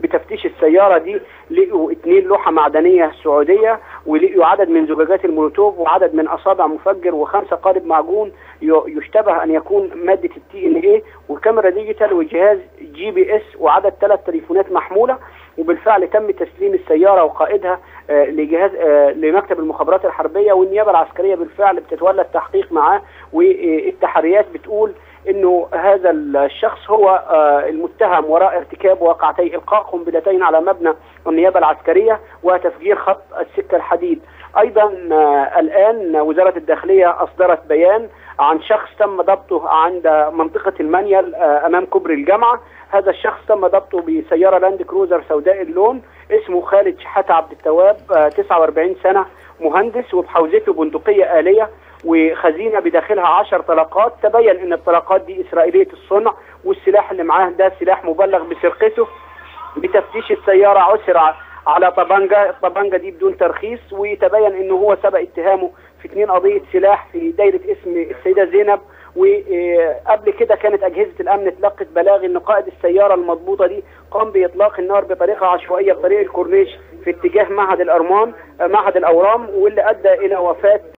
تفتيش السياره دي لقوا اثنين لوحه معدنيه سعوديه ولقوا عدد من زجاجات المولوتوف وعدد من اصابع مفجر وخمسه قارب معجون ي- يشتبه ان يكون ماده التي ان ايه وكاميرا ديجيتال وجهاز جي بي اس وعدد ثلاث تليفونات محموله وبالفعل تم تسليم السياره وقائدها آه، لجهاز آه، لمكتب المخابرات الحربيه والنيابه العسكريه بالفعل بتتولى التحقيق معاه والتحريات بتقول انه هذا الشخص هو آه، المتهم وراء ارتكاب واقعتي القاء قنبلتين على مبنى النيابه العسكريه وتفجير خط السكه الحديد. ايضا آه، الان وزاره الداخليه اصدرت بيان عن شخص تم ضبطه عند منطقه المنيل آه، امام كوبري الجامعه. هذا الشخص تم ضبطه بسياره لاند كروزر سوداء اللون اسمه خالد شحاته عبد التواب آه، 49 سنه مهندس وبحوزته بندقيه اليه وخزينه بداخلها 10 طلقات تبين ان الطلقات دي اسرائيليه الصنع والسلاح اللي معاه ده سلاح مبلغ بسرقته بتفتيش السياره عثر ع- على طبنجه الطبنجه دي بدون ترخيص وتبين انه هو سبق اتهامه في اثنين قضيه سلاح في دايره اسم السيده زينب وقبل كده كانت اجهزه الامن تلقت بلاغ ان قائد السياره المضبوطه دي قام باطلاق النار بطريقه عشوائيه بطريق الكورنيش في اتجاه معهد الارمان معهد الاورام واللي ادى الى وفاه